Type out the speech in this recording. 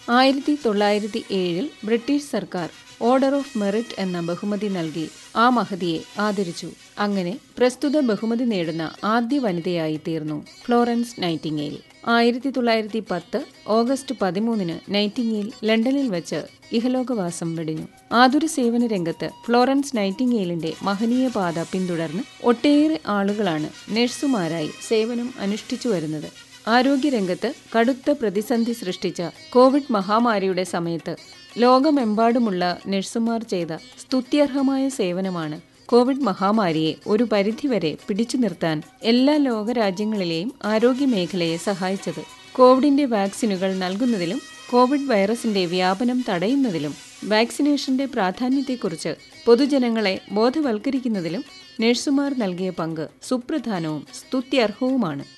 ആയിരത്തി തൊള്ളായിരത്തി ഏഴിൽ ബ്രിട്ടീഷ് സർക്കാർ ഓർഡർ ഓഫ് മെറിറ്റ് എന്ന ബഹുമതി നൽകി ആ മഹതിയെ ആദരിച്ചു അങ്ങനെ പ്രസ്തുത ബഹുമതി നേടുന്ന ആദ്യ വനിതയായി തീർന്നു ഫ്ലോറൻസ് നൈറ്റിംഗേൽ ആയിരത്തി തൊള്ളായിരത്തി പത്ത് ഓഗസ്റ്റ് പതിമൂന്നിന് നൈറ്റിംഗേൽ ലണ്ടനിൽ വച്ച് ഇഹലോകവാസം വെടിഞ്ഞു ആതുര സേവന രംഗത്ത് ഫ്ലോറൻസ് നൈറ്റിംഗേലിന്റെ മഹനീയ പാത പിന്തുടർന്ന് ഒട്ടേറെ ആളുകളാണ് നഴ്സുമാരായി സേവനം അനുഷ്ഠിച്ചു വരുന്നത് ആരോഗ്യരംഗത്ത് കടുത്ത പ്രതിസന്ധി സൃഷ്ടിച്ച കോവിഡ് മഹാമാരിയുടെ സമയത്ത് ലോകമെമ്പാടുമുള്ള നഴ്സുമാർ ചെയ്ത സ്തുത്യർഹമായ സേവനമാണ് കോവിഡ് മഹാമാരിയെ ഒരു പരിധിവരെ പിടിച്ചു നിർത്താൻ എല്ലാ ലോകരാജ്യങ്ങളിലെയും ആരോഗ്യമേഖലയെ സഹായിച്ചത് കോവിഡിന്റെ വാക്സിനുകൾ നൽകുന്നതിലും കോവിഡ് വൈറസിന്റെ വ്യാപനം തടയുന്നതിലും വാക്സിനേഷന്റെ പ്രാധാന്യത്തെക്കുറിച്ച് പൊതുജനങ്ങളെ ബോധവൽക്കരിക്കുന്നതിലും നഴ്സുമാർ നൽകിയ പങ്ക് സുപ്രധാനവും സ്തുത്യർഹവുമാണ്